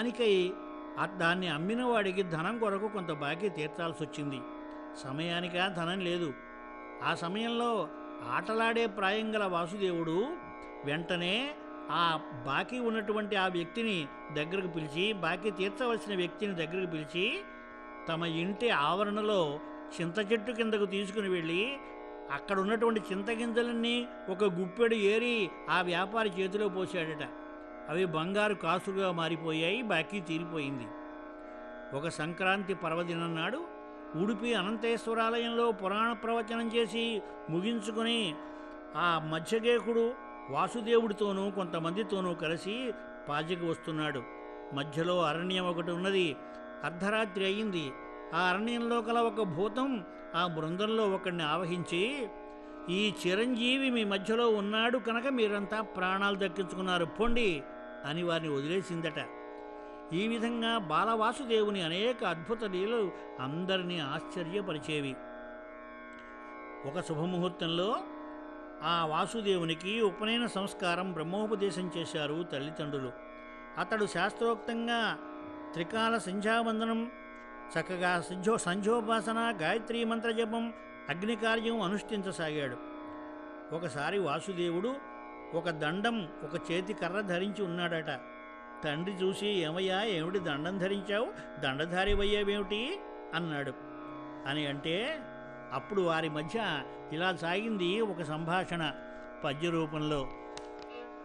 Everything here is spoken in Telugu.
దానికై ఆ- దాన్ని అమ్మిన వాడికి ధనం కొరకు కొంత బాకీ తీర్చాల్సి వచ్చింది సమయానికి ఆ ధనం లేదు ఆ సమయంలో ఆటలాడే ప్రాయం గల వాసుదేవుడు వెంటనే ఆ బాకీ ఉన్నటువంటి ఆ వ్యక్తిని దగ్గరకు పిలిచి బాకీ తీర్చవలసిన వ్యక్తిని దగ్గరకు పిలిచి తమ ఇంటి ఆవరణలో చింత చెట్టు కిందకు తీసుకుని వెళ్ళి అక్కడ ఉన్నటువంటి చింతగింజలన్నీ ఒక గుప్పెడు ఏరి ఆ వ్యాపారి చేతిలో పోశాడట అవి బంగారు కాసుగా మారిపోయాయి బాకీ తీరిపోయింది ఒక సంక్రాంతి పర్వదినం నాడు ఉడిపి అనంతేశ్వరాలయంలో పురాణ ప్రవచనం చేసి ముగించుకుని ఆ మధ్యగేకుడు వాసుదేవుడితోనూ కొంతమందితోనూ కలిసి పాజికి వస్తున్నాడు మధ్యలో అరణ్యం ఒకటి ఉన్నది అర్ధరాత్రి అయింది ఆ అరణ్యంలో కల ఒక భూతం ఆ బృందంలో ఒకడిని ఆవహించి ఈ చిరంజీవి మీ మధ్యలో ఉన్నాడు కనుక మీరంతా ప్రాణాలు దక్కించుకున్నారు పొండి అని వారిని వదిలేసిందట ఈ విధంగా బాలవాసుదేవుని అనేక అద్భుత లీలలు అందరినీ ఆశ్చర్యపరిచేవి ఒక శుభముహూర్తంలో ఆ వాసుదేవునికి ఉపనయన సంస్కారం బ్రహ్మోపదేశం చేశారు తల్లిదండ్రులు అతడు శాస్త్రోక్తంగా త్రికాల సంధ్యావందనం చక్కగా సంధ్యో సంధ్యోపాసన గాయత్రీ మంత్రజపం అగ్నికార్యం అనుష్ఠించసాగాడు ఒకసారి వాసుదేవుడు ఒక దండం ఒక చేతి కర్ర ధరించి ఉన్నాడట తండ్రి చూసి ఏమయ్యా ఏమిటి దండం ధరించావు దండధారి అయ్యావేమిటి అన్నాడు అని అంటే అప్పుడు వారి మధ్య ఇలా సాగింది ఒక సంభాషణ పద్య రూపంలో